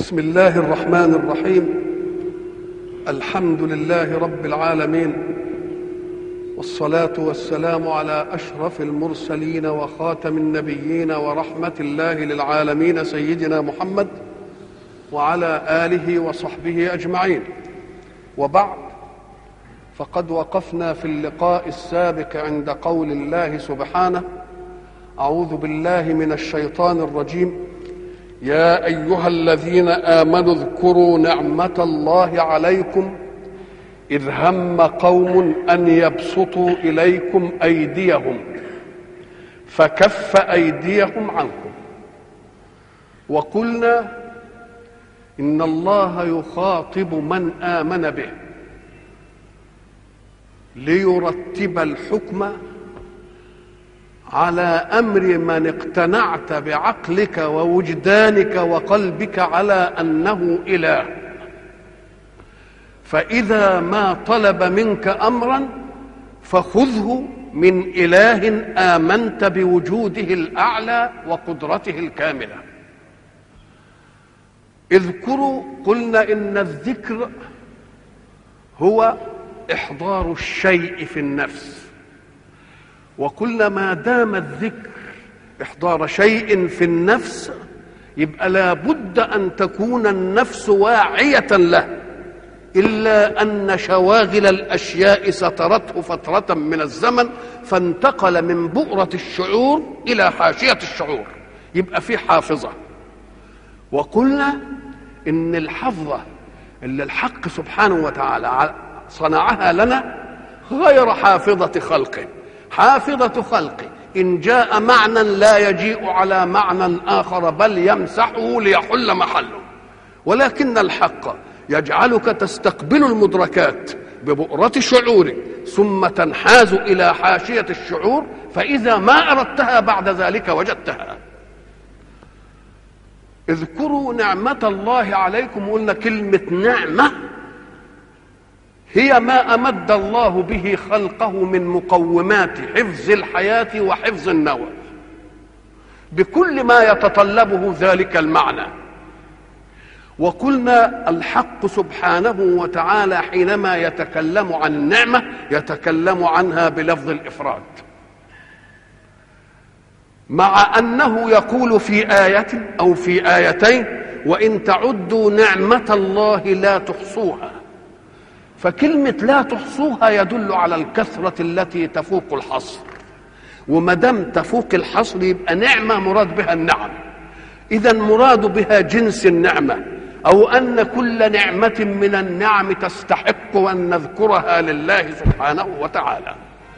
بسم الله الرحمن الرحيم الحمد لله رب العالمين والصلاه والسلام على اشرف المرسلين وخاتم النبيين ورحمه الله للعالمين سيدنا محمد وعلى اله وصحبه اجمعين وبعد فقد وقفنا في اللقاء السابق عند قول الله سبحانه اعوذ بالله من الشيطان الرجيم يا ايها الذين امنوا اذكروا نعمه الله عليكم اذ هم قوم ان يبسطوا اليكم ايديهم فكف ايديهم عنكم وقلنا ان الله يخاطب من امن به ليرتب الحكم على امر من اقتنعت بعقلك ووجدانك وقلبك على انه اله فاذا ما طلب منك امرا فخذه من اله امنت بوجوده الاعلى وقدرته الكامله اذكروا قلنا ان الذكر هو احضار الشيء في النفس وقلنا ما دام الذكر احضار شيء في النفس يبقى لابد ان تكون النفس واعيه له الا ان شواغل الاشياء سترته فتره من الزمن فانتقل من بؤره الشعور الى حاشيه الشعور يبقى في حافظه وقلنا ان الحفظه اللي الحق سبحانه وتعالى صنعها لنا غير حافظه خلقه حافظة خلقه إن جاء معنى لا يجيء على معنى آخر بل يمسحه ليحل محله ولكن الحق يجعلك تستقبل المدركات ببؤرة شعورك ثم تنحاز إلى حاشية الشعور فإذا ما أردتها بعد ذلك وجدتها اذكروا نعمة الله عليكم قلنا كلمة نعمة هي ما امد الله به خلقه من مقومات حفظ الحياه وحفظ النوى بكل ما يتطلبه ذلك المعنى وقلنا الحق سبحانه وتعالى حينما يتكلم عن النعمه يتكلم عنها بلفظ الافراد مع انه يقول في ايه او في ايتين وان تعدوا نعمه الله لا تحصوها فكلمة لا تحصوها يدل على الكثرة التي تفوق الحصر وما دام تفوق الحصر يبقى نعمة مراد بها النعم إذا مراد بها جنس النعمة أو أن كل نعمة من النعم تستحق أن نذكرها لله سبحانه وتعالى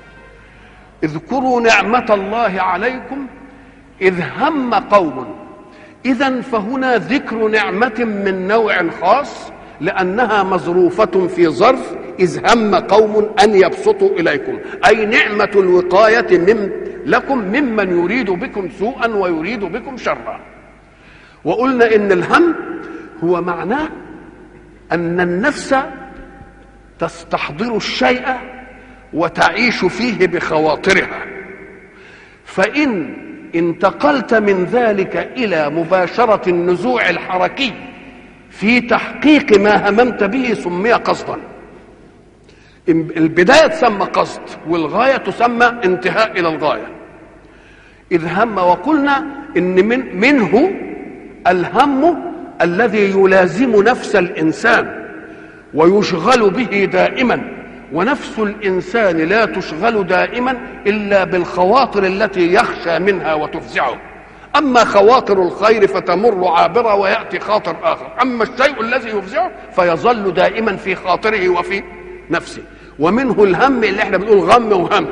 اذكروا نعمة الله عليكم إذ هم قوم إذا فهنا ذكر نعمة من نوع خاص لأنها مظروفة في ظرف إذ هم قوم أن يبسطوا إليكم أي نعمة الوقاية من لكم ممن يريد بكم سوءا ويريد بكم شرا وقلنا إن الهم هو معناه أن النفس تستحضر الشيء وتعيش فيه بخواطرها فإن انتقلت من ذلك إلى مباشرة النزوع الحركي في تحقيق ما هممت به سمي قصدا البداية تسمى قصد والغاية تسمى انتهاء إلى الغاية إذ هم وقلنا إن من منه الهم الذي يلازم نفس الإنسان ويشغل به دائما ونفس الإنسان لا تشغل دائما إلا بالخواطر التي يخشى منها وتفزعه أما خواطر الخير فتمر عابرة ويأتي خاطر آخر أما الشيء الذي يفزعه فيظل دائما في خاطره وفي نفسه ومنه الهم اللي احنا بنقول غم وهم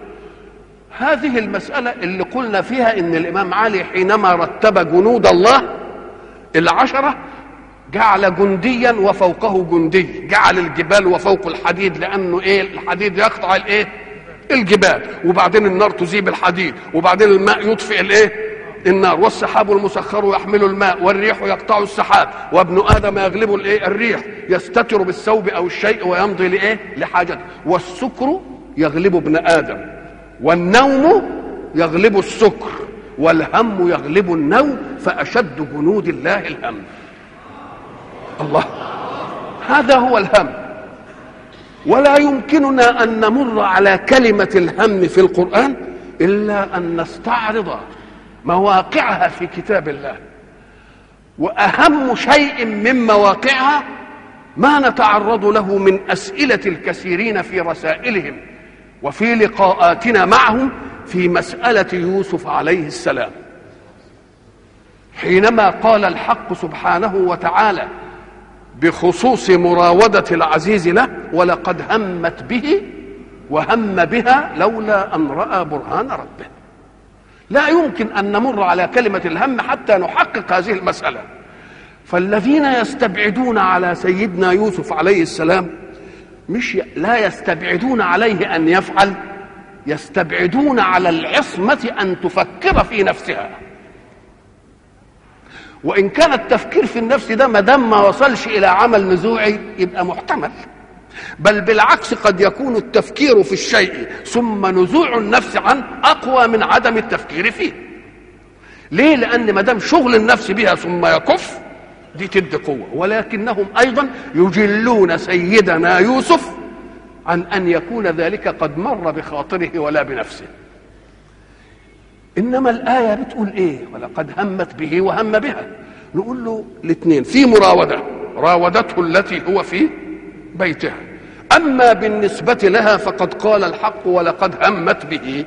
هذه المسألة اللي قلنا فيها إن الإمام علي حينما رتب جنود الله العشرة جعل جنديا وفوقه جندي جعل الجبال وفوق الحديد لأنه إيه الحديد يقطع الإيه الجبال وبعدين النار تذيب الحديد وبعدين الماء يطفئ الإيه النار والسحاب المسخر يحمل الماء والريح يقطع السحاب وابن ادم يغلب الايه الريح يستتر بالثوب او الشيء ويمضي لايه لحاجته والسكر يغلب ابن ادم والنوم يغلب السكر والهم يغلب النوم فاشد جنود الله الهم الله هذا هو الهم ولا يمكننا ان نمر على كلمه الهم في القران الا ان نستعرض مواقعها في كتاب الله واهم شيء من مواقعها ما نتعرض له من اسئله الكثيرين في رسائلهم وفي لقاءاتنا معهم في مساله يوسف عليه السلام حينما قال الحق سبحانه وتعالى بخصوص مراودة العزيز له ولقد همت به وهم بها لولا أن رأى برهان ربه لا يمكن أن نمر على كلمة الهم حتى نحقق هذه المسألة فالذين يستبعدون على سيدنا يوسف عليه السلام مش لا يستبعدون عليه أن يفعل يستبعدون على العصمة أن تفكر في نفسها وان كان التفكير في النفس ده ما دام ما وصلش الى عمل نزوعي يبقى محتمل بل بالعكس قد يكون التفكير في الشيء ثم نزوع النفس عنه اقوى من عدم التفكير فيه ليه لان ما دام شغل النفس بها ثم يكف دي تدي قوه ولكنهم ايضا يجلون سيدنا يوسف عن ان يكون ذلك قد مر بخاطره ولا بنفسه انما الايه بتقول ايه ولقد همت به وهم بها نقول له الاثنين في مراوده راودته التي هو في بيتها اما بالنسبه لها فقد قال الحق ولقد همت به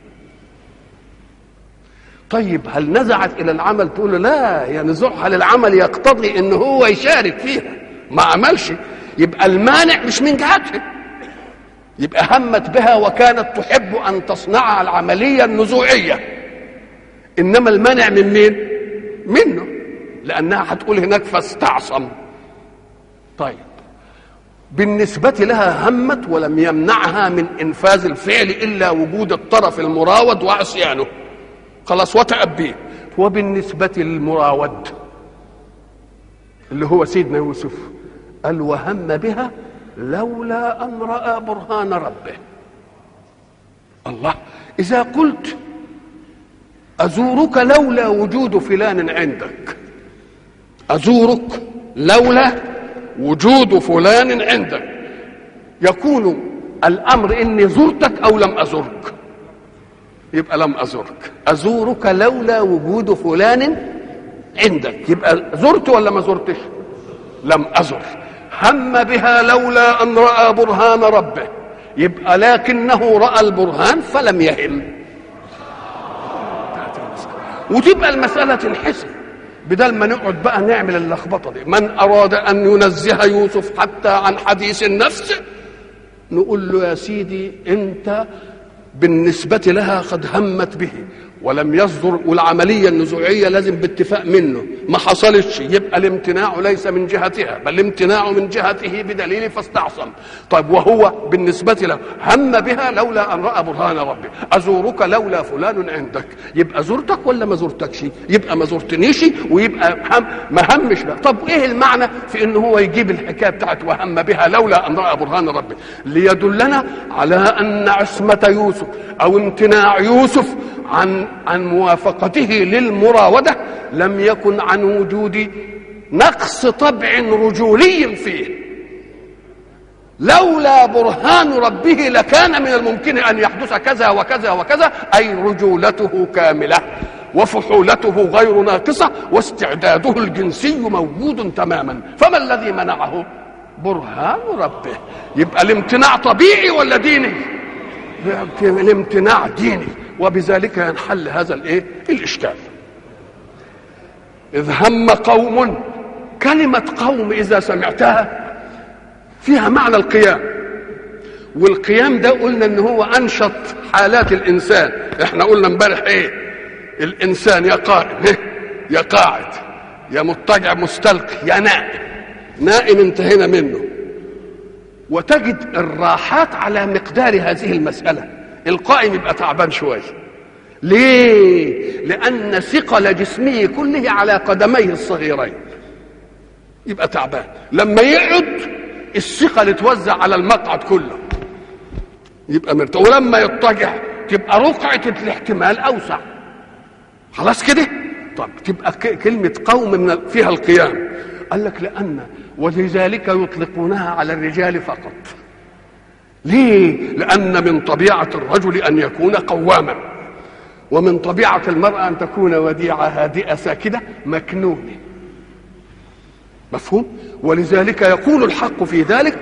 طيب هل نزعت الى العمل تقول له لا يا نزوعها للعمل يقتضي ان هو يشارك فيها ما عملش يبقى المانع مش من جهتها يبقى همت بها وكانت تحب ان تصنع العمليه النزوعيه انما المانع من مين منه لانها هتقول هناك فاستعصم طيب بالنسبة لها همت ولم يمنعها من إنفاذ الفعل إلا وجود الطرف المراود وعصيانه خلاص وتأبيه وبالنسبة للمراود اللي هو سيدنا يوسف قال وهم بها لولا أن رأى برهان ربه الله إذا قلت أزورك لولا وجود فلان عندك أزورك لولا وجود فلان عندك يكون الأمر إني زرتك أو لم أزرك يبقى لم أزرك أزورك لولا وجود فلان عندك يبقى زرت ولا ما زرتش لم أزر هم بها لولا أن رأى برهان ربه يبقى لكنه رأى البرهان فلم يهم وتبقى المسألة تنحسن بدل ما نقعد بقى نعمل اللخبطة دي من أراد أن ينزه يوسف حتى عن حديث النفس نقول له يا سيدي أنت بالنسبة لها قد همت به ولم يصدر والعملية النزوعية لازم باتفاق منه ما حصلتش يبقى الامتناع ليس من جهتها بل الامتناع من جهته بدليل فاستعصم طيب وهو بالنسبة له هم بها لولا أن رأى برهان ربي أزورك لولا فلان عندك يبقى زرتك ولا ما زرتكش يبقى ما زرتنيش ويبقى هم ما همش بقى طب ايه المعنى في ان هو يجيب الحكايه بتاعت وهم بها لولا ان راى برهان ربه ليدلنا على ان عصمه يوسف او امتناع يوسف عن عن موافقته للمراوده لم يكن عن وجود نقص طبع رجولي فيه لولا برهان ربه لكان من الممكن ان يحدث كذا وكذا وكذا اي رجولته كامله وفحولته غير ناقصه واستعداده الجنسي موجود تماما فما الذي منعه برهان ربه يبقى الامتناع طبيعي ولا ديني الامتناع ديني وبذلك ينحل هذا الايه الاشكال اذ هم قوم كلمه قوم اذا سمعتها فيها معنى القيام والقيام ده قلنا ان هو انشط حالات الانسان احنا قلنا امبارح ايه الانسان يا قائم يا قاعد يا مضطجع مستلقي يا نائم نائم انتهينا منه وتجد الراحات على مقدار هذه المساله القائم يبقى تعبان شويه ليه لان ثقل جسمه كله على قدميه الصغيرين يبقى تعبان لما يقعد الثقل توزع على المقعد كله يبقى مرتاح ولما يضطجع تبقى رقعة الاحتمال أوسع خلاص كده طب تبقى كلمة قوم من فيها القيام قال لك لان ولذلك يطلقونها على الرجال فقط ليه لان من طبيعه الرجل ان يكون قواما ومن طبيعه المراه ان تكون وديعه هادئه ساكنه مكنونه مفهوم ولذلك يقول الحق في ذلك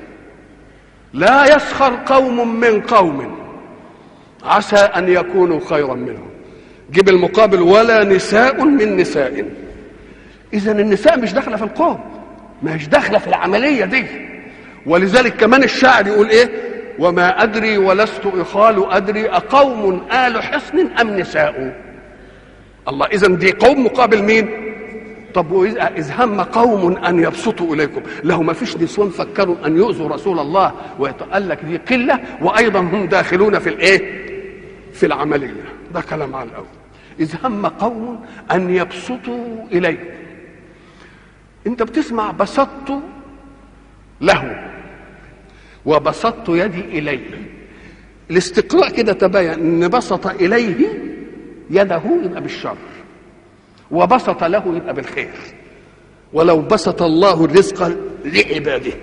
لا يسخر قوم من قوم عسى ان يكونوا خيرا منهم جيب المقابل ولا نساء من نساء اذا النساء مش داخله في القوم مش داخله في العمليه دي ولذلك كمان الشاعر يقول ايه وما ادري ولست اخال ادري اقوم ال حصن ام نساء الله اذا دي قوم مقابل مين طب واذ هم قوم ان يبسطوا اليكم له ما فيش نسوان فكروا ان يؤذوا رسول الله وقال لك دي قله وايضا هم داخلون في الايه في العمليه ده كلام على الاول اذ هم قوم ان يبسطوا اليكم انت بتسمع بسطت له وبسطت يدي اليه الاستقراء كده تبين ان بسط اليه يده يبقى بالشر وبسط له يبقى بالخير ولو بسط الله الرزق لعباده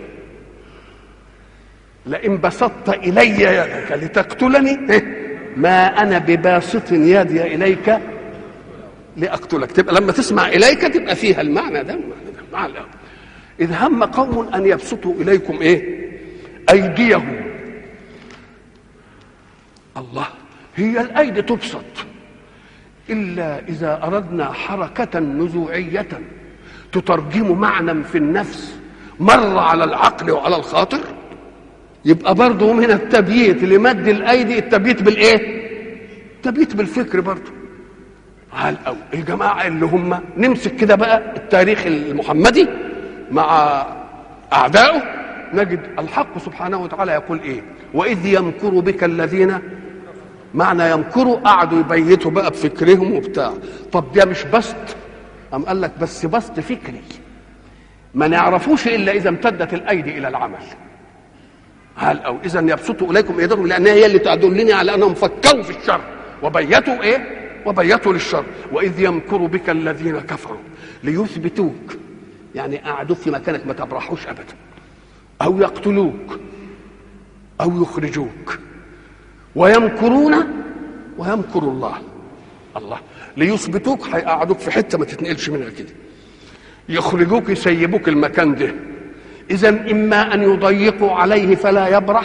لئن بسطت الي يدك لتقتلني ما انا بباسط يدي اليك لاقتلك تبقى لما تسمع اليك تبقى فيها المعنى ده المعنى ده مع الأول. اذ هم قوم ان يبسطوا اليكم ايه ايديهم الله هي الايدي تبسط الا اذا اردنا حركه نزوعيه تترجم معنى في النفس مر على العقل وعلى الخاطر يبقى برضه من التبييت لمد الايدي التبييت بالايه التبييت بالفكر برضه على الأول الجماعة اللي هم نمسك كده بقى التاريخ المحمدي مع أعدائه نجد الحق سبحانه وتعالى يقول إيه وإذ يمكر بك الذين معنى يمكروا قعدوا يبيتوا بقى بفكرهم وبتاع طب ده مش بسط أم قال لك بس بسط فكري ما نعرفوش إلا إذا امتدت الأيدي إلى العمل هل أو إذا يبسطوا إليكم إيديهم لأنها هي اللي تدلني على أنهم فكروا في الشر وبيتوا إيه وبيتوا للشر واذ يمكر بك الذين كفروا ليثبتوك يعني قعدوا في مكانك ما تبرحوش ابدا او يقتلوك او يخرجوك ويمكرون ويمكر الله الله ليثبتوك هيقعدوك في حته ما تتنقلش منها كده يخرجوك يسيبوك المكان ده اذا اما ان يضيقوا عليه فلا يبرح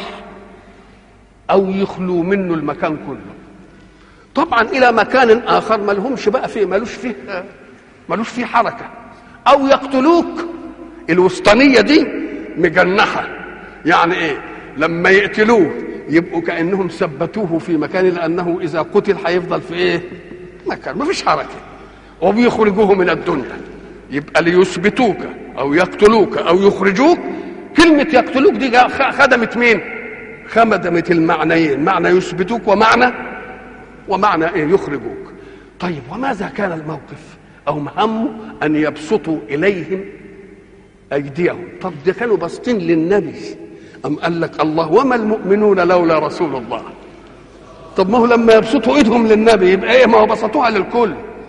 او يخلوا منه المكان كله طبعا الى مكان اخر ما لهمش بقى فيه ملوش فيه ملوش فيه حركه او يقتلوك الوسطانيه دي مجنحه يعني ايه لما يقتلوه يبقوا كانهم ثبتوه في مكان لانه اذا قتل هيفضل في ايه مكان ما فيش حركه وبيخرجوه من الدنيا يبقى ليثبتوك او يقتلوك او يخرجوك كلمه يقتلوك دي خدمت مين خدمت المعنيين معنى يثبتوك ومعنى ومعنى ايه يخرجوك طيب وماذا كان الموقف او هموا ان يبسطوا اليهم ايديهم طب ده كانوا باسطين للنبي ام قال لك الله وما المؤمنون لولا رسول الله طب ما هو لما يبسطوا ايدهم للنبي يبقى ايه ما هو بسطوها للكل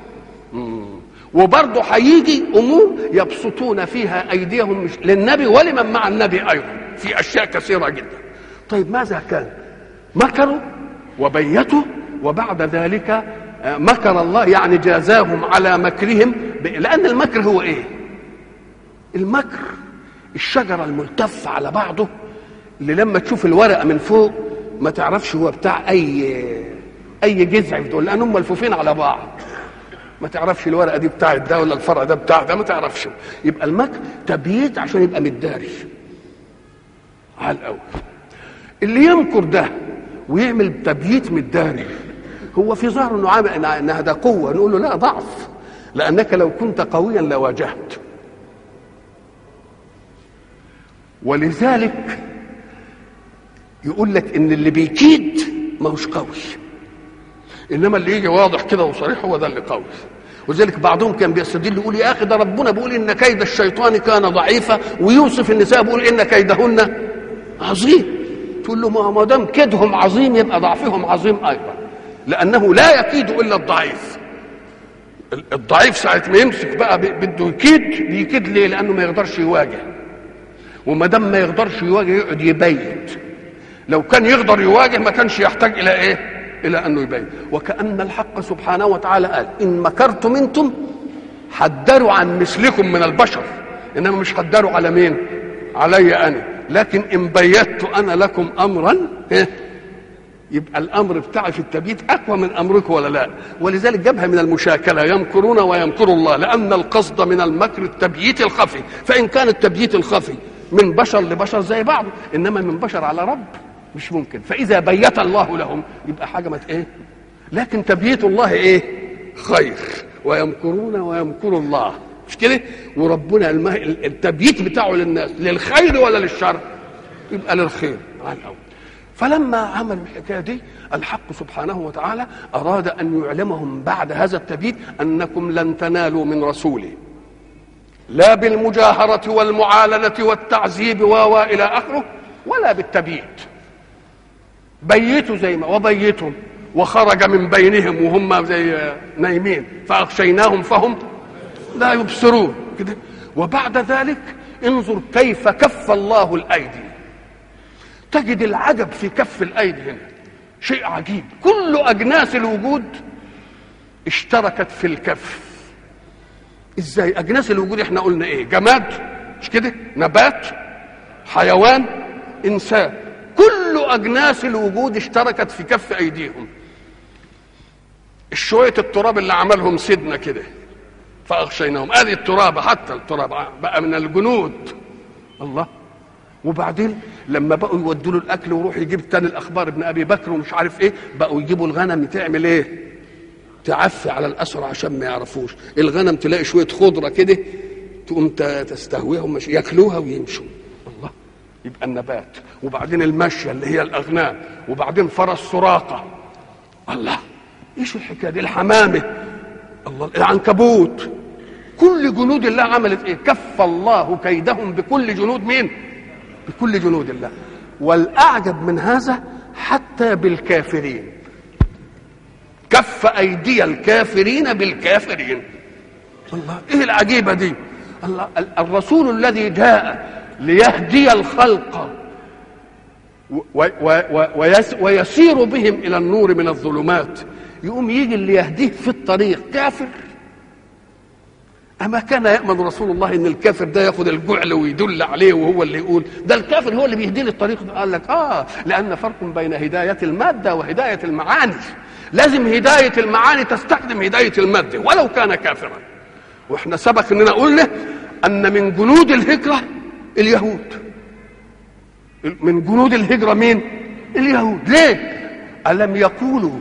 وبرضه هيجي امور يبسطون فيها ايديهم مش للنبي ولمن مع النبي ايضا في اشياء كثيره جدا طيب ماذا كان مكروا وبيتوا وبعد ذلك مكر الله يعني جازاهم على مكرهم لأن المكر هو إيه؟ المكر الشجرة الملتفة على بعضه اللي لما تشوف الورقة من فوق ما تعرفش هو بتاع أي أي جذع في دول لأنهم ملفوفين على بعض ما تعرفش الورقة دي بتاعت ده ولا الفرع ده بتاع ده ما تعرفش يبقى المكر تبييت عشان يبقى متداري على الأول اللي يمكر ده ويعمل تبييت متداري هو في ظهره انه عامل انها ده قوه نقول له لا ضعف لانك لو كنت قويا لواجهت ولذلك يقول لك ان اللي بيكيد ما هوش قوي انما اللي يجي واضح كده وصريح هو ده اللي قوي ولذلك بعضهم كان بيستدل يقول يا اخي ده ربنا بيقول ان كيد الشيطان كان ضعيفا ويوصف النساء بيقول ان كيدهن عظيم تقول له ما دام كيدهم عظيم يبقى ضعفهم عظيم ايضا لانه لا يكيد الا الضعيف الضعيف ساعة ما يمسك بقى بده يكيد بيكيد ليه؟ لأنه ما يقدرش يواجه وما دام ما يقدرش يواجه يقعد يبيت لو كان يقدر يواجه ما كانش يحتاج إلى إيه؟ إلى أنه يبين وكأن الحق سبحانه وتعالى قال إن مكرتم أنتم حدروا عن مثلكم من البشر إنما مش حدروا على مين؟ علي أنا لكن إن بيت أنا لكم أمرا إيه؟ يبقى الامر بتاعي في التبييت اقوى من امركم ولا لا ولذلك جابها من المشاكله يمكرون ويمكر الله لان القصد من المكر التبييت الخفي فان كان التبييت الخفي من بشر لبشر زي بعض انما من بشر على رب مش ممكن فاذا بيت الله لهم يبقى حاجه مت ايه لكن تبييت الله ايه خير ويمكرون ويمكر الله مش كده وربنا التبييت بتاعه للناس للخير ولا للشر يبقى للخير على الاول فلما عملوا الحكايه دي الحق سبحانه وتعالى اراد ان يعلمهم بعد هذا التبييت انكم لن تنالوا من رسوله لا بالمجاهره والمعالنه والتعذيب و الى اخره ولا بالتبييت بيتوا زي ما وبيتهم وخرج من بينهم وهم زي نايمين فاغشيناهم فهم لا يبصرون كده وبعد ذلك انظر كيف كف الله الايدي تجد العجب في كف الايدي هنا شيء عجيب كل اجناس الوجود اشتركت في الكف ازاي اجناس الوجود احنا قلنا ايه جماد مش كده نبات حيوان انسان كل اجناس الوجود اشتركت في كف ايديهم شويه التراب اللي عملهم سيدنا كده فاغشيناهم ادي التراب حتى التراب بقى من الجنود الله وبعدين لما بقوا يودوا له الاكل ويروح يجيب تاني الاخبار ابن ابي بكر ومش عارف ايه بقوا يجيبوا الغنم تعمل ايه تعفي على الاسر عشان ما يعرفوش الغنم تلاقي شويه خضره كده تقوم تستهويهم مش ياكلوها ويمشوا الله يبقى النبات وبعدين المشيه اللي هي الاغنام وبعدين فرس سراقه الله ايش الحكايه دي الحمامه الله العنكبوت كل جنود الله عملت ايه كف الله كيدهم بكل جنود مين بكل جنود الله والاعجب من هذا حتى بالكافرين كف ايدي الكافرين بالكافرين الله ايه العجيبه دي الله الرسول الذي جاء ليهدي الخلق ويسير بهم الى النور من الظلمات يقوم يجي اللي يهديه في الطريق كافر أما كان يأمن رسول الله إن الكافر ده ياخد الجعل ويدل عليه وهو اللي يقول ده الكافر هو اللي بيهدي الطريق ده قال لك آه لأن فرق بين هداية المادة وهداية المعاني لازم هداية المعاني تستخدم هداية المادة ولو كان كافرا واحنا سبق اننا قلنا ان من جنود الهجرة اليهود من جنود الهجرة مين اليهود ليه ألم يقولوا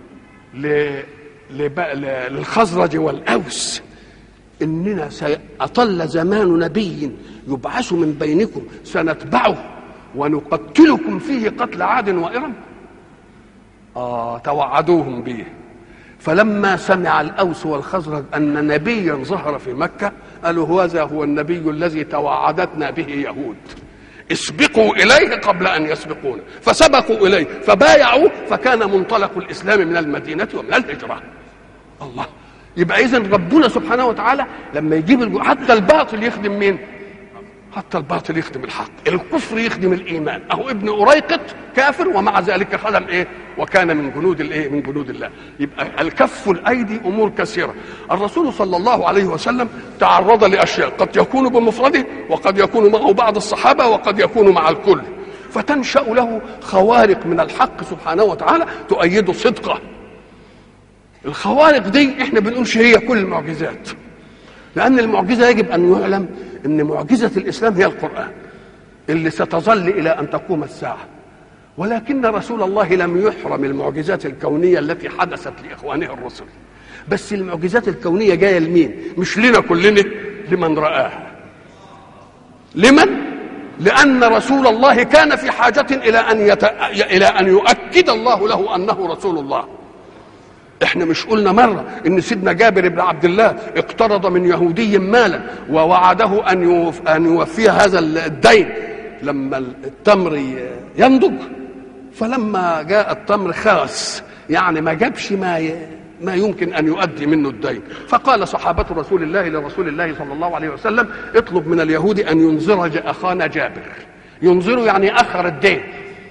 للخزرج والأوس إننا سأطل زمان نبي يبعث من بينكم سنتبعه ونقتلكم فيه قتل عاد وإرم آه توعدوهم به فلما سمع الأوس والخزرج أن نبيا ظهر في مكة قالوا هذا هو النبي الذي توعدتنا به يهود اسبقوا إليه قبل أن يسبقونا فسبقوا إليه فبايعوا فكان منطلق الإسلام من المدينة ومن الهجرة الله يبقى إذا ربنا سبحانه وتعالى لما يجيب الجو... حتى الباطل يخدم مين؟ حتى الباطل يخدم الحق الكفر يخدم الايمان اهو ابن أريقط كافر ومع ذلك خدم ايه وكان من جنود الايه من جنود الله يبقى الكف الايدي امور كثيره الرسول صلى الله عليه وسلم تعرض لاشياء قد يكون بمفرده وقد يكون معه بعض الصحابه وقد يكون مع الكل فتنشا له خوارق من الحق سبحانه وتعالى تؤيد صدقه الخوارق دي احنا بنقولش هي كل المعجزات لان المعجزه يجب ان يعلم ان معجزه الاسلام هي القران اللي ستظل الى ان تقوم الساعه ولكن رسول الله لم يحرم المعجزات الكونيه التي حدثت لاخوانه الرسل بس المعجزات الكونيه جايه لمين مش لنا كلنا لمن راها لمن لان رسول الله كان في حاجه الى ان يت... الى ان يؤكد الله له انه رسول الله احنا مش قلنا مرة ان سيدنا جابر بن عبد الله اقترض من يهودي مالا ووعده ان يوف ان يوفي هذا الدين لما التمر ينضج فلما جاء التمر خاس يعني ما جابش ما ما يمكن ان يؤدي منه الدين فقال صحابه رسول الله لرسول الله صلى الله عليه وسلم اطلب من اليهود ان ينظر اخانا جابر ينظر يعني اخر الدين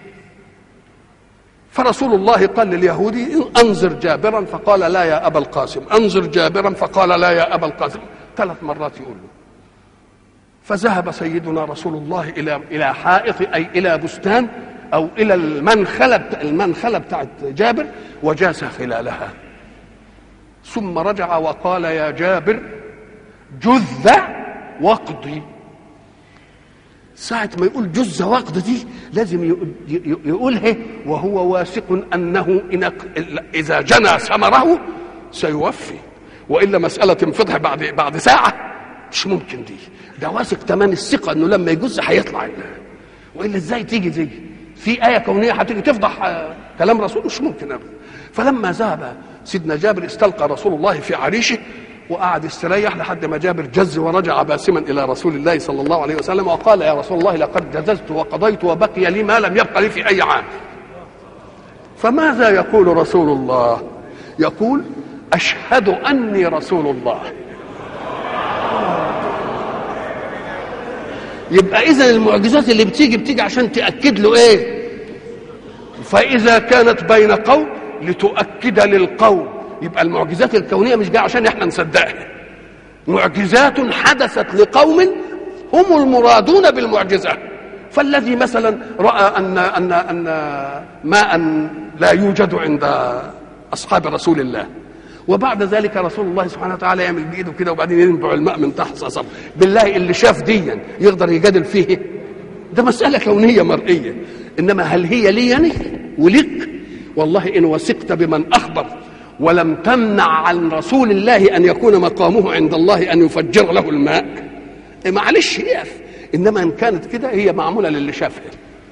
فرسول الله قال لليهودي انظر جابرا فقال لا يا ابا القاسم انظر جابرا فقال لا يا ابا القاسم ثلاث مرات يقول له فذهب سيدنا رسول الله الى الى حائط اي الى بستان او الى المنخله المنخله بتاعت جابر وجاس خلالها ثم رجع وقال يا جابر جذ واقضي ساعة ما يقول جز وقت دي لازم يقولها وهو واثق أنه إن إذا جنى ثمره سيوفي وإلا مسألة تنفضح بعد بعد ساعة مش ممكن دي ده واثق تمام الثقة إنه لما يجز هيطلع وإلا إزاي تيجي دي في آية كونية هتيجي تفضح كلام رسول مش ممكن أبدا فلما ذهب سيدنا جابر استلقى رسول الله في عريشه وقعد يستريح لحد ما جابر جز ورجع باسما الى رسول الله صلى الله عليه وسلم وقال يا رسول الله لقد جززت وقضيت وبقي لي ما لم يبق لي في اي عام فماذا يقول رسول الله يقول اشهد اني رسول الله يبقى اذا المعجزات اللي بتيجي بتيجي عشان تاكد له ايه فاذا كانت بين قوم لتؤكد للقوم يبقى المعجزات الكونيه مش جايه عشان احنا نصدقها معجزات حدثت لقوم هم المرادون بالمعجزه فالذي مثلا راى ان ان ان ماء لا يوجد عند اصحاب رسول الله وبعد ذلك رسول الله سبحانه وتعالى يعمل بايده كده وبعدين ينبع الماء من تحت صصب بالله اللي شاف ديا يقدر يجادل فيه ده مساله كونيه مرئيه انما هل هي لي يعني ولك والله ان وثقت بمن اخبر ولم تمنع عن رسول الله ان يكون مقامه عند الله ان يفجر له الماء معلش يقف انما ان كانت كده هي معموله للي شافها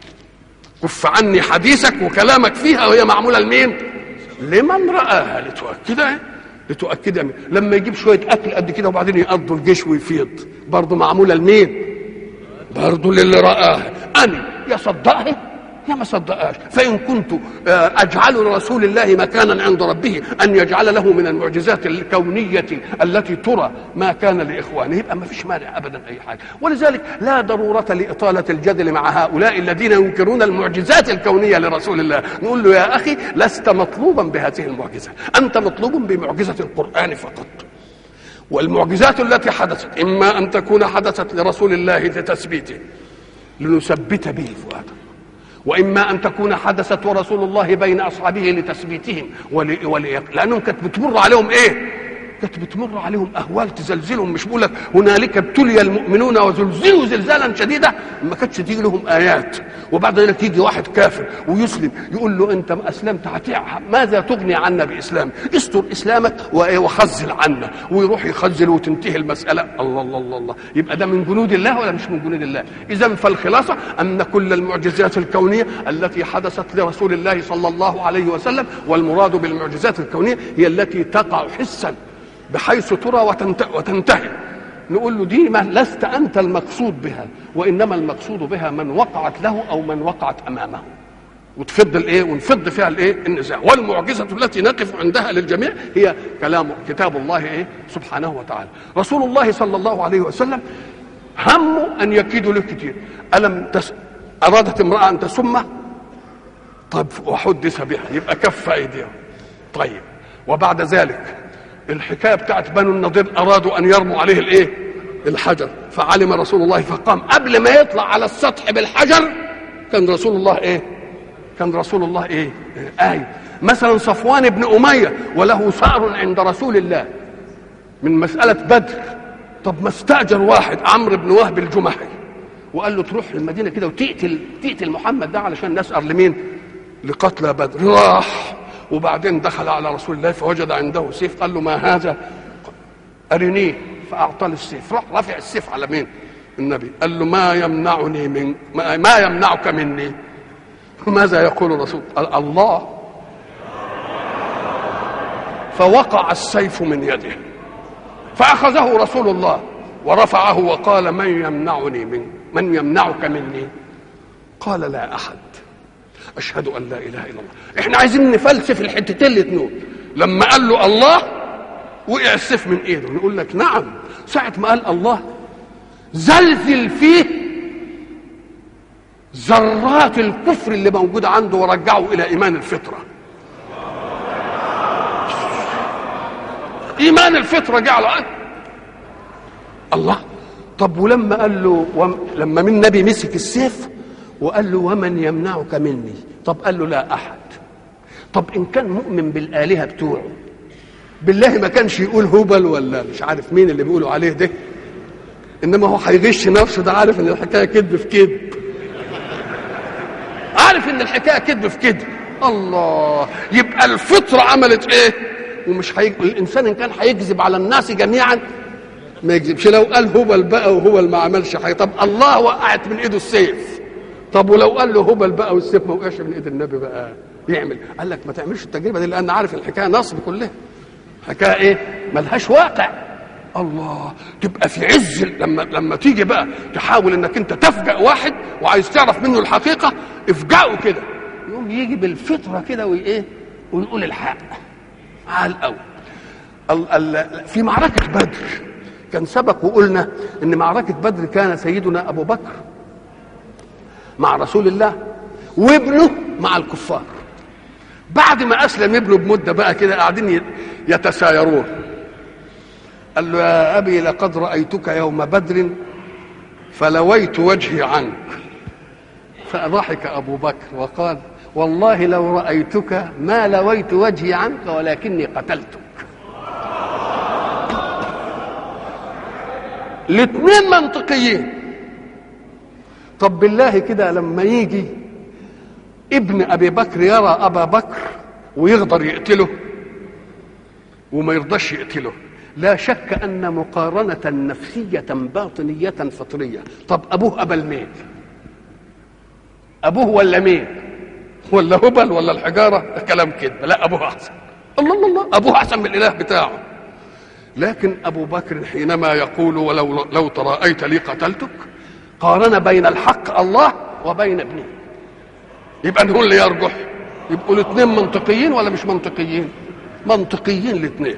كف عني حديثك وكلامك فيها وهي معموله لمين لمن راها لتؤكدها لتؤكدها مين؟ لما يجيب شويه اكل قد كده وبعدين يقضوا الجيش ويفيض برضه معموله لمين برضه للي راها انا يصدقها يا ما صدقهاش فإن كنت أجعل لرسول الله مكانا عند ربه أن يجعل له من المعجزات الكونية التي ترى ما كان لإخوانه يبقى ما فيش مانع أبدا أي حاجة ولذلك لا ضرورة لإطالة الجدل مع هؤلاء الذين ينكرون المعجزات الكونية لرسول الله نقول له يا أخي لست مطلوبا بهذه المعجزة أنت مطلوب بمعجزة القرآن فقط والمعجزات التي حدثت إما أن تكون حدثت لرسول الله لتثبيته لنثبت به فؤاده واما ان تكون حدثت ورسول الله بين اصحابه لتثبيتهم ول... ول... لانهم كانت بتمر عليهم ايه؟ كانت بتمر عليهم اهوال تزلزلهم مش بقول لك هنالك ابتلي المؤمنون وزلزلوا زلزالا شديدا ما كانتش تيجي لهم ايات وبعد ذلك يجي واحد كافر ويسلم يقول له انت ما اسلمت ماذا تغني عنا باسلام استر اسلامك وخزل عنا ويروح يخزل وتنتهي المساله الله الله الله الله يبقى ده من جنود الله ولا مش من جنود الله اذا فالخلاصه ان كل المعجزات الكونيه التي حدثت لرسول الله صلى الله عليه وسلم والمراد بالمعجزات الكونيه هي التي تقع حسا بحيث ترى وتنتهي نقول له دي ما لست انت المقصود بها وانما المقصود بها من وقعت له او من وقعت امامه وتفض الايه ونفض فيها الايه النزاع والمعجزه التي نقف عندها للجميع هي كلام كتاب الله ايه سبحانه وتعالى رسول الله صلى الله عليه وسلم همه ان يكيدوا له كتير الم تس... ارادت امراه ان تسمه طب وحدث بها يبقى كف ايديهم طيب وبعد ذلك الحكايه بتاعت بنو النضير ارادوا ان يرموا عليه الايه الحجر فعلم رسول الله فقام قبل ما يطلع على السطح بالحجر كان رسول الله ايه كان رسول الله ايه آية مثلا صفوان بن أمية وله ثأر عند رسول الله من مسألة بدر طب ما استأجر واحد عمرو بن وهب الجمحي وقال له تروح المدينة كده وتقتل تقتل محمد ده علشان نسأر لمين لقتلى بدر راح وبعدين دخل على رسول الله فوجد عنده سيف قال له ما هذا أرنيه فأعطاه السيف راح رفع السيف على مين النبي قال له ما يمنعني من ما, ما يمنعك مني ماذا يقول الرسول قال الله فوقع السيف من يده فأخذه رسول الله ورفعه وقال من يمنعني من من يمنعك مني قال لا أحد أشهد أن لا إله إلا الله إحنا عايزين نفلسف الحتتين الاثنين لما قال له الله وقع السيف من ايده نقول لك نعم ساعة ما قال الله زلزل فيه ذرات الكفر اللي موجودة عنده ورجعه إلى إيمان الفطرة إيمان الفطرة جعله الله طب ولما قال له وم... لما من النبي مسك السيف وقال له ومن يمنعك مني طب قال له لا أحد طب إن كان مؤمن بالآلهة بتوعه بالله ما كانش يقول هبل ولا مش عارف مين اللي بيقولوا عليه ده انما هو هيغش نفسه ده عارف ان الحكايه كذب في كذب عارف ان الحكايه كذب في كذب الله يبقى الفطره عملت ايه ومش هيج... الانسان ان كان هيكذب على الناس جميعا ما يكذبش لو قال هبل بقى وهبل ما عملش حاجه طب الله وقعت من ايده السيف طب ولو قال له هبل بقى والسيف ما وقعش من ايد النبي بقى يعمل قال لك ما تعملش التجربه دي لان عارف الحكايه نصب كلها حكايه ايه ملهاش واقع الله تبقى في عز لما لما تيجي بقى تحاول انك انت تفجأ واحد وعايز تعرف منه الحقيقه افجأه كده يقوم يجي بالفطره كده وايه ونقول الحق على الاول ال- ال- في معركه بدر كان سبق وقلنا ان معركه بدر كان سيدنا ابو بكر مع رسول الله وابنه مع الكفار بعد ما اسلم ابنه بمده بقى كده قاعدين يتسايرون قال له يا ابي لقد رايتك يوم بدر فلويت وجهي عنك فضحك ابو بكر وقال والله لو رايتك ما لويت وجهي عنك ولكني قتلتك الاثنين منطقيين طب بالله كده لما يجي ابن ابي بكر يرى ابا بكر ويقدر يقتله وما يرضاش يقتله لا شك ان مقارنه نفسيه باطنيه فطريه طب ابوه ابا المين ابوه ولا مين ولا هبل ولا الحجاره كلام كده لا ابوه احسن الله الله الله ابوه احسن من الاله بتاعه لكن ابو بكر حينما يقول ولو لو تراءيت لي قتلتك قارن بين الحق الله وبين ابنه يبقى نقول اللي يرجح يبقوا الاثنين منطقيين ولا مش منطقيين منطقيين الاثنين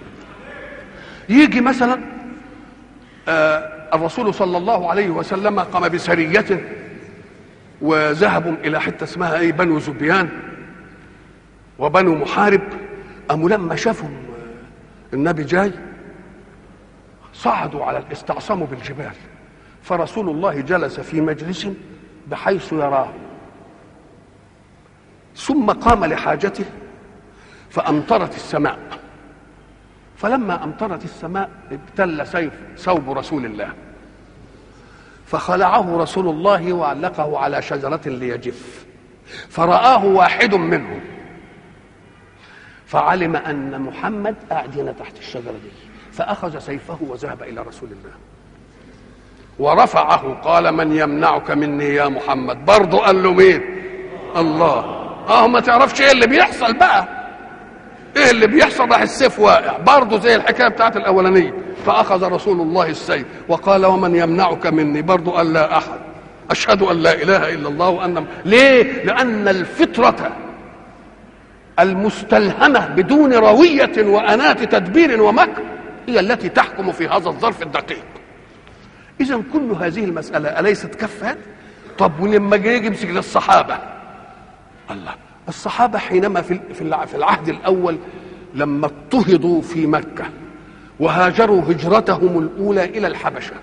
يجي مثلا آه الرسول صلى الله عليه وسلم قام بسرية وذهبوا إلى حتة اسمها إيه بنو زبيان وبنو محارب قاموا لما شافوا النبي جاي صعدوا على استعصموا بالجبال فرسول الله جلس في مجلس بحيث يراه ثم قام لحاجته فأمطرت السماء فلما أمطرت السماء ابتل سيف ثوب رسول الله فخلعه رسول الله وعلقه على شجرة ليجف فرآه واحد منهم فعلم أن محمد قاعد هنا تحت الشجرة دي فأخذ سيفه وذهب إلى رسول الله ورفعه قال من يمنعك مني يا محمد برضه قال له مين الله اه ما تعرفش ايه اللي بيحصل بقى ايه اللي بيحصل راح السيف واقع برضه زي الحكايه بتاعت الاولانيه فاخذ رسول الله السيف وقال ومن يمنعك مني برضه قال لا احد اشهد ان لا اله الا الله وان ليه لان الفطره المستلهمه بدون رويه واناه تدبير ومكر هي التي تحكم في هذا الظرف الدقيق اذا كل هذه المساله اليست كفات طب ولما جه يمسك للصحابه الله الصحابه حينما في في العهد الاول لما اضطهدوا في مكه وهاجروا هجرتهم الاولى الى الحبشه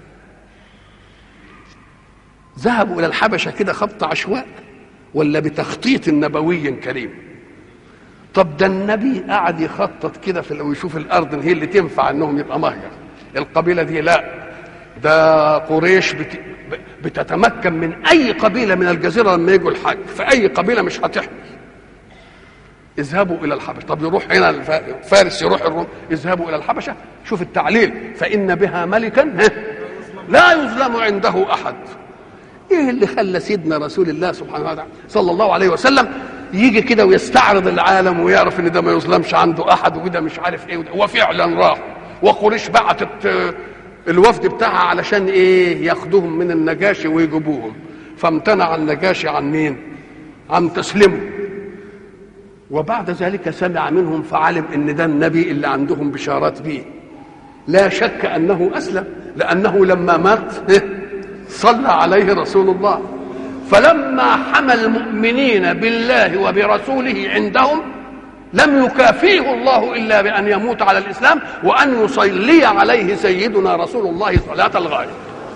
ذهبوا الى الحبشه كده خبط عشواء ولا بتخطيط نبوي كريم طب ده النبي قعد يخطط كده في ويشوف الارض هي اللي تنفع انهم يبقى مهجر القبيله دي لا ده قريش بت... بتتمكن من اي قبيله من الجزيره لما يجوا الحج فاي قبيله مش هتحمي اذهبوا الى الحبشه طب يروح هنا فارس يروح الروم اذهبوا الى الحبشه شوف التعليل فان بها ملكا لا يظلم عنده احد ايه اللي خلى سيدنا رسول الله سبحانه وتعالى صلى الله عليه وسلم يجي كده ويستعرض العالم ويعرف ان ده ما يظلمش عنده احد وده مش عارف ايه وفعلا راح وقريش بعتت الوفد بتاعها علشان ايه ياخدوهم من النجاشي ويجيبوهم فامتنع النجاشي عن مين عن تسليمه وبعد ذلك سمع منهم فعلم ان ده النبي اللي عندهم بشارات به لا شك انه اسلم لانه لما مات صلى عليه رسول الله فلما حمى المؤمنين بالله وبرسوله عندهم لم يكافئه الله الا بان يموت على الاسلام وان يصلي عليه سيدنا رسول الله صلاه الغائب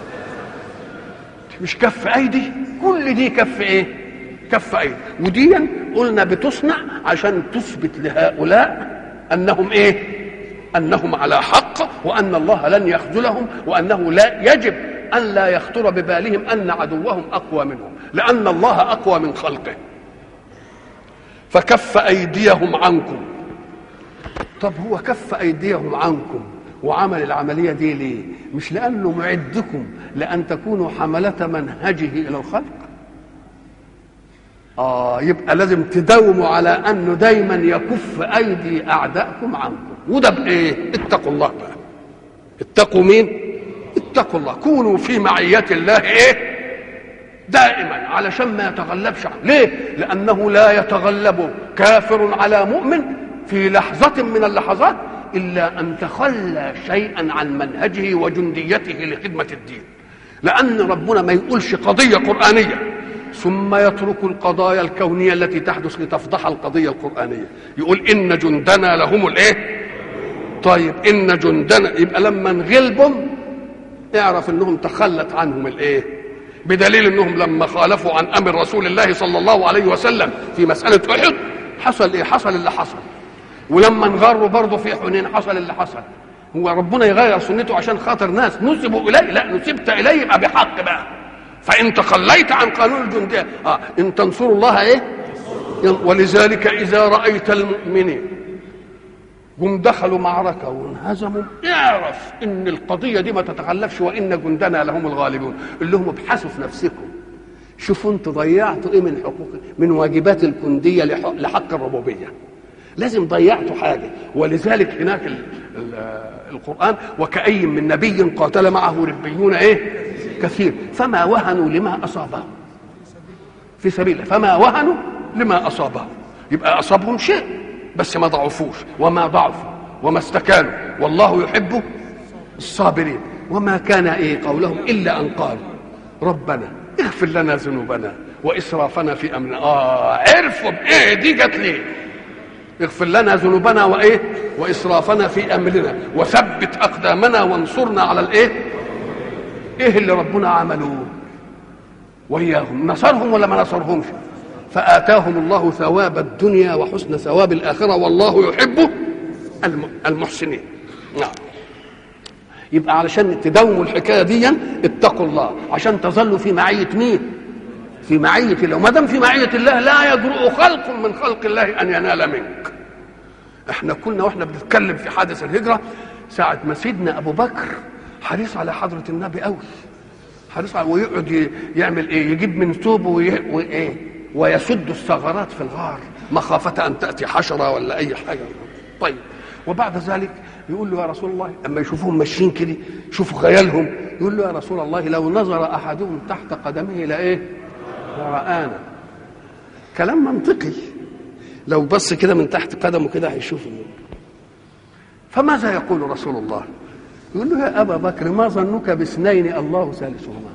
مش كف ايدي كل دي كف ايه كف ايدي ودي قلنا بتصنع عشان تثبت لهؤلاء انهم ايه انهم على حق وان الله لن يخذلهم وانه لا يجب ان لا يخطر ببالهم ان عدوهم اقوى منهم لان الله اقوى من خلقه فكف ايديهم عنكم طب هو كف ايديهم عنكم وعمل العمليه دي ليه مش لانه معدكم لان تكونوا حمله منهجه الى الخلق اه يبقى لازم تداوموا على انه دايما يكف ايدي اعدائكم عنكم وده بايه اتقوا الله بقى اتقوا مين اتقوا الله كونوا في معيه الله ايه دائما علشان ما يتغلبش عنه ليه لانه لا يتغلب كافر على مؤمن في لحظه من اللحظات الا ان تخلى شيئا عن منهجه وجنديته لخدمه الدين لان ربنا ما يقولش قضيه قرانيه ثم يترك القضايا الكونيه التي تحدث لتفضح القضيه القرانيه يقول ان جندنا لهم الايه طيب ان جندنا يبقى لما نغلبهم اعرف انهم تخلت عنهم الايه بدليل انهم لما خالفوا عن امر رسول الله صلى الله عليه وسلم في مساله احد حصل ايه حصل اللي حصل ولما انغروا برضه في حنين حصل اللي حصل هو ربنا يغير سنته عشان خاطر ناس نسبوا اليه لا نسبت اليه يبقى بحق بقى فان تخليت عن قانون الجنديه اه ان تنصروا الله ايه ولذلك اذا رايت المؤمنين هم دخلوا معركه وانهزموا اعرف ان القضيه دي ما تتخلفش وان جندنا لهم الغالبون اللي هم ابحثوا في نفسكم شوفوا انتوا ضيعتوا ايه من حقوق من واجبات الجنديه لحق الربوبيه لازم ضيعتوا حاجه ولذلك هناك ال ال القران وكأي من نبي قاتل معه ربيون ايه كثير فما وهنوا لما اصابهم في سبيله فما وهنوا لما اصابهم يبقى اصابهم شيء بس ما ضعفوش وما ضعفوا وما استكانوا والله يحب الصابرين وما كان ايه قولهم الا ان قالوا ربنا اغفر لنا ذنوبنا واسرافنا في امرنا اه عرفوا بايه دي جت ليه اغفر لنا ذنوبنا وايه واسرافنا في امرنا وثبت اقدامنا وانصرنا على الايه ايه اللي ربنا عملوه وإياهم نصرهم ولا ما نصرهمش فآتاهم الله ثواب الدنيا وحسن ثواب الآخرة والله يحب المحسنين نعم يبقى علشان تداوموا الحكايه دي اتقوا الله عشان تظلوا في معيه مين؟ في معيه الله وما دام في معيه الله لا يجرؤ خلق من خلق الله ان ينال منك. احنا كنا واحنا بنتكلم في حادث الهجره ساعه ما سيدنا ابو بكر حريص على حضره النبي قوي حريص على ويقعد يعمل ايه؟ يجيب من ثوبه وايه؟ ويسد الثغرات في الغار مخافه ان تاتي حشره ولا اي حاجه. طيب وبعد ذلك يقول له يا رسول الله اما يشوفوهم ماشيين كده شوفوا خيالهم يقول له يا رسول الله لو نظر احدهم تحت قدمه لايه؟ لرآنا كلام منطقي لو بص كده من تحت قدمه كده هيشوف فماذا يقول رسول الله؟ يقول له يا ابا بكر ما ظنك باثنين الله ثالثهما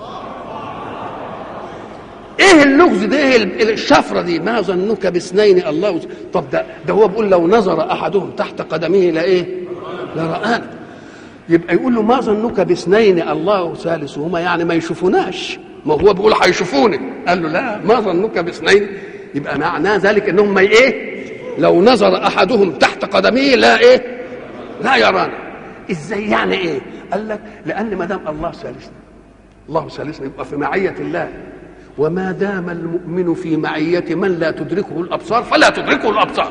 ايه اللغز ده ايه الشفره دي ما ظنك باثنين الله طب ده ده هو بيقول لو نظر احدهم تحت قدمه لايه لرآنا يبقى يقول له ما ظنك باثنين الله ثالثهما يعني ما يشوفوناش ما هو بيقول هيشوفوني قال له لا ما ظنك باثنين يبقى معناه ذلك انهم ما ايه لو نظر احدهم تحت قدمه لا ايه لا يرانا ازاي يعني ايه قال لك لان ما دام الله ثالثنا الله ثالثنا يبقى في معيه الله وما دام المؤمن في معية من لا تدركه الأبصار فلا تدركه الأبصار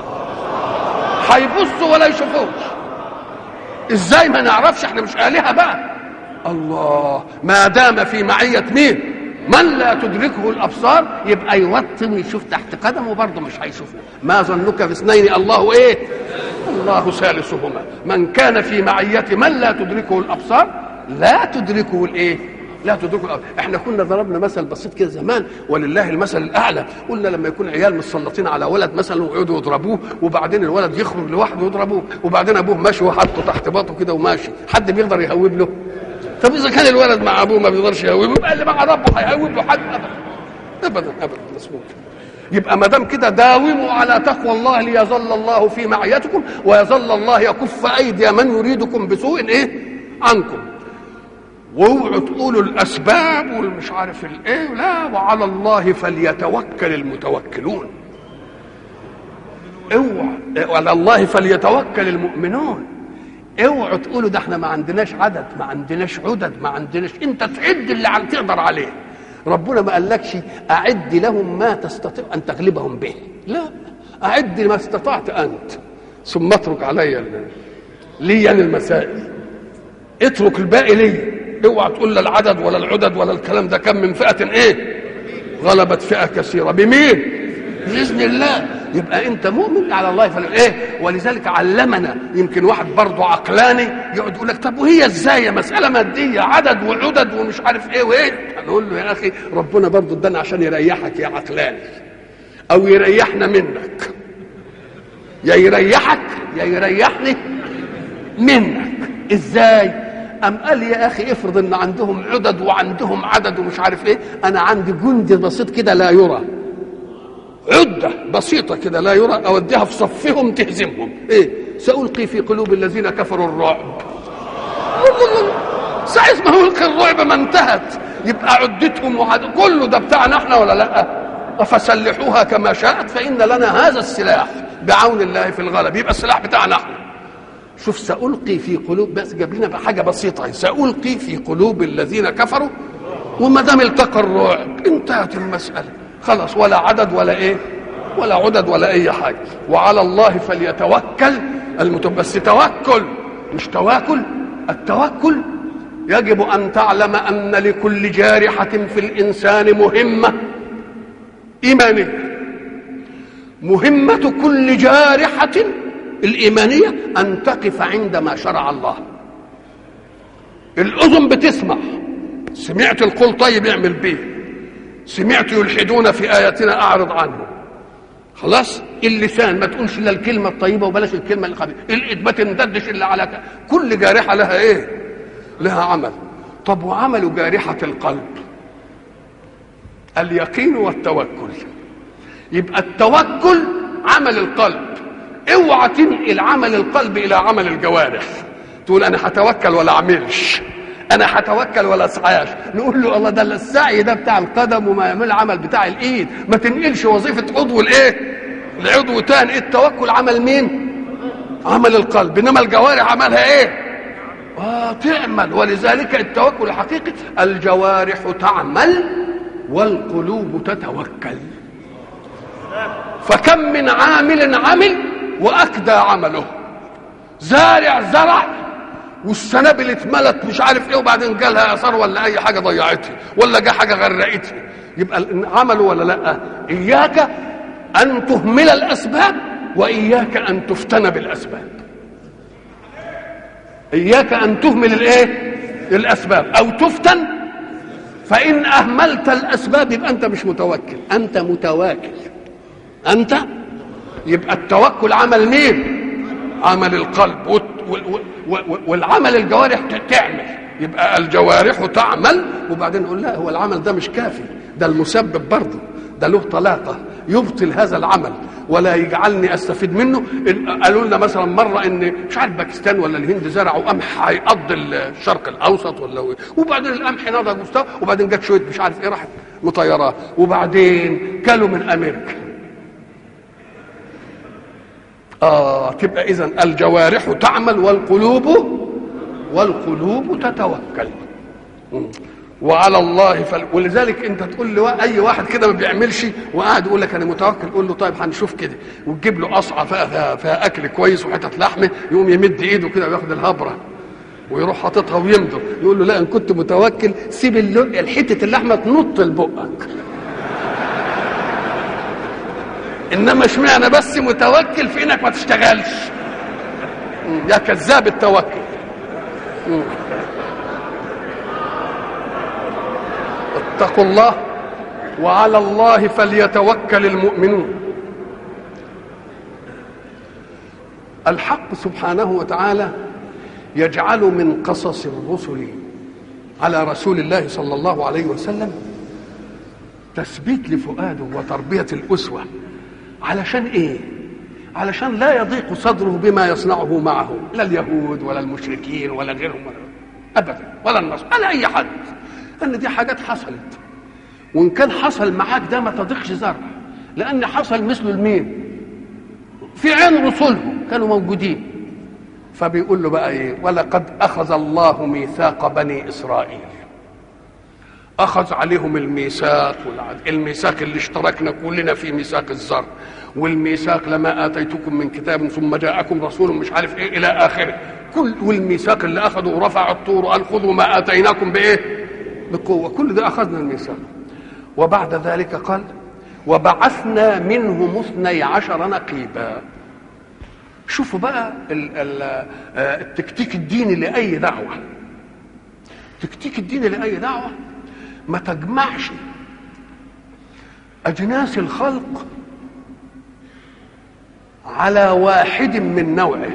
هيبصوا ولا يشوفوش ازاي ما نعرفش احنا مش آلهة بقى الله ما دام في معية مين من لا تدركه الابصار يبقى يوطي ويشوف تحت قدمه برضه مش هيشوفه ما ظنك باثنين الله ايه الله ثالثهما من كان في معية من لا تدركه الابصار لا تدركه الايه لا تدركوا الابصار احنا كنا ضربنا مثل بسيط كده زمان ولله المثل الاعلى قلنا لما يكون عيال متسلطين على ولد مثلا ويقعدوا يضربوه وبعدين الولد يخرج لوحده يضربوه وبعدين ابوه ماشي وحطه تحت باطه كده وماشي حد بيقدر يهوب له طب اذا كان الولد مع ابوه ما بيقدرش يهوب يبقى اللي مع ربه هيهوب له حد ابدا ابدا ابدا مش ممكن يبقى ما دام كده داوموا على تقوى الله ليظل الله في معيتكم ويظل الله يكف ايدي من يريدكم بسوء ايه عنكم واوعوا تقولوا الاسباب والمش عارف الايه لا وعلى الله فليتوكل المتوكلون اوعى وعلى الله فليتوكل المؤمنون اوعوا تقولوا ده احنا ما عندناش عدد ما عندناش عدد ما عندناش انت تعد اللي عم تقدر عليه ربنا ما قالكش اعد لهم ما تستطيع ان تغلبهم به لا اعد ما استطعت انت ثم اترك علي لي المسائل اترك الباقي لي اوعى تقول لا العدد ولا العدد ولا الكلام ده كم من فئه ايه غلبت فئه كثيره بمين باذن الله يبقى انت مؤمن على الله فل... ايه ولذلك علمنا يمكن واحد برضه عقلاني يقعد يقول لك طب وهي ازاي مساله ماديه عدد وعدد ومش عارف ايه وايه نقول له يا اخي ربنا برضه ادانا عشان يريحك يا عقلاني او يريحنا منك يا يريحك يا يريحني منك ازاي أم قال يا أخي افرض إن عندهم عدد وعندهم عدد ومش عارف إيه أنا عندي جندي بسيط كده لا يرى عدة بسيطة كده لا يرى أوديها في صفهم تهزمهم إيه سألقي في قلوب الذين كفروا الرعب ساعة ما ألقي الرعب ما انتهت يبقى عدتهم وعد كله ده بتاعنا احنا ولا لا فسلحوها كما شاءت فإن لنا هذا السلاح بعون الله في الغلب يبقى السلاح بتاعنا احنا شوف سألقي في قلوب بس جاب لنا حاجة بسيطة سألقي في قلوب الذين كفروا وما دام التقى الرعب انتهت المسألة خلاص ولا عدد ولا ايه ولا عدد ولا اي حاجة وعلى الله فليتوكل المتوكل بس توكل مش تواكل التوكل يجب ان تعلم ان لكل جارحة في الانسان مهمة ايمانية مهمة كل جارحة الإيمانية أن تقف عندما شرع الله الأذن بتسمع سمعت القول طيب اعمل به سمعت يلحدون في آياتنا أعرض عنه خلاص اللسان ما تقولش الا الكلمه الطيبه وبلاش الكلمه الخبيثه الايد ما تنددش الا على ك... كل جارحه لها ايه لها عمل طب وعمل جارحه القلب اليقين والتوكل يبقى التوكل عمل القلب اوعى تنقل عمل القلب الى عمل الجوارح تقول انا هتوكل ولا اعملش انا هتوكل ولا اسعاش نقول له الله ده السعي ده بتاع القدم وما يعمل العمل بتاع الايد ما تنقلش وظيفه عضو الايه العضو تاني التوكل عمل مين عمل القلب انما الجوارح عملها ايه اه تعمل ولذلك التوكل الحقيقي الجوارح تعمل والقلوب تتوكل فكم من عامل عمل واكدى عمله زارع زرع والسنابل اتملت مش عارف ايه وبعدين جالها اثار ولا اي حاجه ضيعتها ولا جه حاجه غرقتها يبقى عمله ولا لا اياك ان تهمل الاسباب واياك ان تفتن بالاسباب اياك ان تهمل الايه الاسباب او تفتن فان اهملت الاسباب يبقى انت مش متوكل انت متواكل انت يبقى التوكل عمل مين عمل القلب والعمل الجوارح تعمل يبقى الجوارح تعمل وبعدين نقول لا هو العمل ده مش كافي ده المسبب برضه ده له طلاقة يبطل هذا العمل ولا يجعلني استفيد منه قالوا لنا مثلا مره ان مش عارف باكستان ولا الهند زرعوا قمح هيقضي الشرق الاوسط ولا وبعدين القمح نضج مستوى وبعدين جت شويه مش عارف ايه راحت مطيرات وبعدين كلوا من امريكا آه تبقى إذا الجوارح تعمل والقلوب والقلوب تتوكل وعلى الله فل... ولذلك انت تقول لي اي واحد كده ما بيعملش وقاعد يقول لك انا متوكل قول له طيب هنشوف كده وتجيب له قصعه فيها, فيها, فيها اكل كويس وحتت لحمه يقوم يمد ايده كده وياخد الهبره ويروح حاططها ويمضغ يقول له لا ان كنت متوكل سيب الحته اللحمه تنط لبقك انما اشمعنى بس متوكل في انك ما تشتغلش يا كذاب التوكل فاتقوا الله وعلى الله فليتوكل المؤمنون الحق سبحانه وتعالى يجعل من قصص الرسل على رسول الله صلى الله عليه وسلم تثبيت لفؤاده وتربيه الاسوه علشان ايه علشان لا يضيق صدره بما يصنعه معه لا اليهود ولا المشركين ولا غيرهم ولا ابدا ولا النصر ولا اي حد ان دي حاجات حصلت وان كان حصل معاك ده ما تضيقش زرع لان حصل مثله لمين في عين رسلهم كانوا موجودين فبيقول له بقى ايه ولقد اخذ الله ميثاق بني اسرائيل اخذ عليهم الميثاق والعد الميثاق اللي اشتركنا كلنا في ميثاق الزر والميثاق لما اتيتكم من كتاب ثم جاءكم رسول مش عارف ايه الى اخره كل والميثاق اللي اخذوا ورفع الطور وقال خذوا ما اتيناكم بايه بقوه كل ده اخذنا الميثاق وبعد ذلك قال وبعثنا منهم اثني عشر نقيبا شوفوا بقى ال ال التكتيك الديني لاي دعوه التكتيك الديني لاي دعوه ما تجمعش اجناس الخلق على واحد من نوعه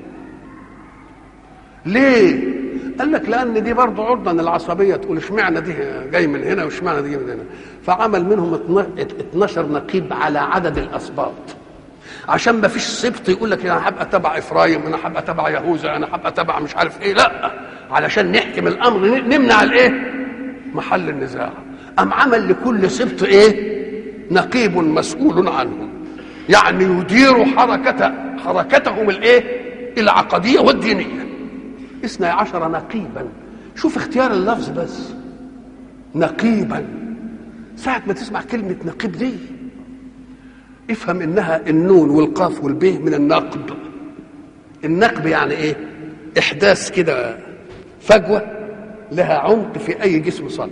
ليه قال لك لان دي برضه عرضه العصبيه تقول اشمعنى دي جاي من هنا واشمعنى دي من هنا فعمل منهم 12 نقيب على عدد الاسباط عشان ما فيش سبط يقول لك انا هبقى تبع افرايم انا هبقى تبع يهوذا انا هبقى تبع مش عارف ايه لا علشان نحكم الامر نمنع الايه محل النزاع ام عمل لكل سبط ايه نقيب مسؤول عنهم يعني يدير حركة حركتهم الايه العقدية والدينية اثني عشر نقيبا شوف اختيار اللفظ بس نقيبا ساعة ما تسمع كلمة نقيب دي افهم انها النون والقاف والبيه من النقب النقب يعني ايه احداث كده فجوه لها عمق في اي جسم صلب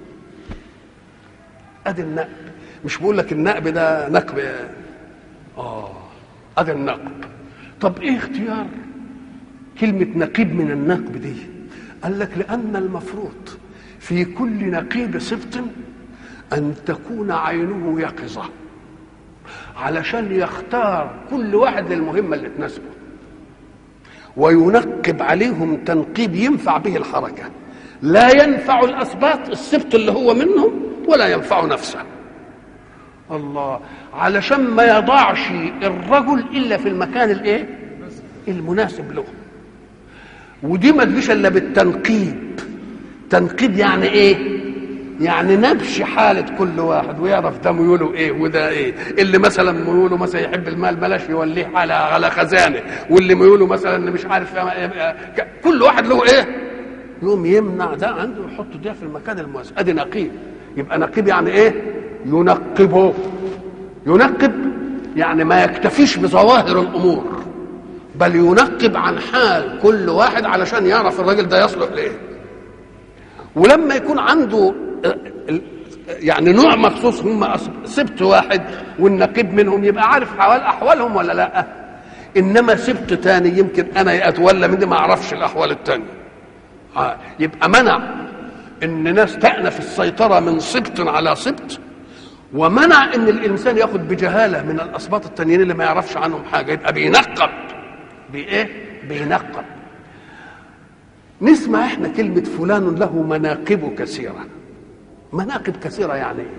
ادي النقب مش بقول لك النقب ده نقب اه ادي النقب طب ايه اختيار كلمه نقيب من النقب دي قال لك لان المفروض في كل نقيب سبط ان تكون عينه يقظه علشان يختار كل واحد للمهمه اللي تناسبه وينقب عليهم تنقيب ينفع به الحركه لا ينفع الاسباط السبط اللي هو منهم ولا ينفع نفسه الله علشان ما يضعش الرجل الا في المكان الايه المناسب له ودي ما تجيش الا بالتنقيب تنقيب يعني ايه يعني نبش حالة كل واحد ويعرف ده ميوله ايه وده ايه اللي مثلا ميوله مثلا يحب المال بلاش يوليه على على خزانه واللي ميوله مثلا مش عارف كل واحد له ايه يقوم يمنع ده عنده يحط ده في المكان المناسب ادي نقيب يبقى نقيب يعني ايه ينقبه ينقب يعني ما يكتفيش بظواهر الامور بل ينقب عن حال كل واحد علشان يعرف الراجل ده يصلح لايه ولما يكون عنده يعني نوع مخصوص هم سبت واحد والنقيب منهم يبقى عارف حوال احوالهم ولا لا انما سبت تاني يمكن انا اتولى مني ما اعرفش الاحوال التانية يبقى منع ان ناس تأنف السيطرة من سبط على سبط ومنع ان الانسان ياخد بجهالة من الاسباط التانيين اللي ما يعرفش عنهم حاجة يبقى بينقب بايه بينقب نسمع احنا كلمة فلان له مناقب كثيرة مناقب كثيرة يعني ايه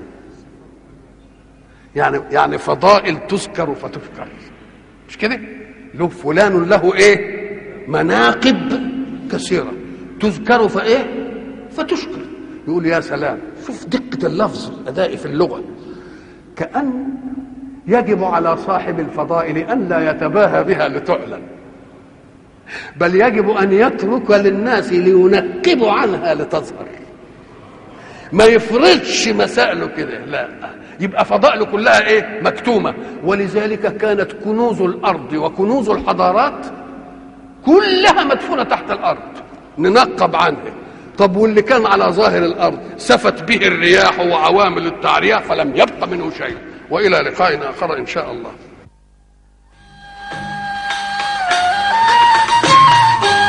يعني يعني فضائل تذكر فتذكر مش كده له فلان له ايه مناقب كثيرة تذكر فايه فتشكر يقول يا سلام شوف دقة اللفظ الأداء في اللغة كأن يجب على صاحب الفضائل أن لا يتباهى بها لتعلن بل يجب أن يترك للناس لينقبوا عنها لتظهر ما يفرضش مسائله كده لا يبقى فضائله كلها ايه مكتومه ولذلك كانت كنوز الارض وكنوز الحضارات كلها مدفونه تحت الارض ننقب عنها طب واللي كان على ظاهر الارض سفت به الرياح وعوامل التعريه فلم يبق منه شيء والى لقاء اخر ان شاء الله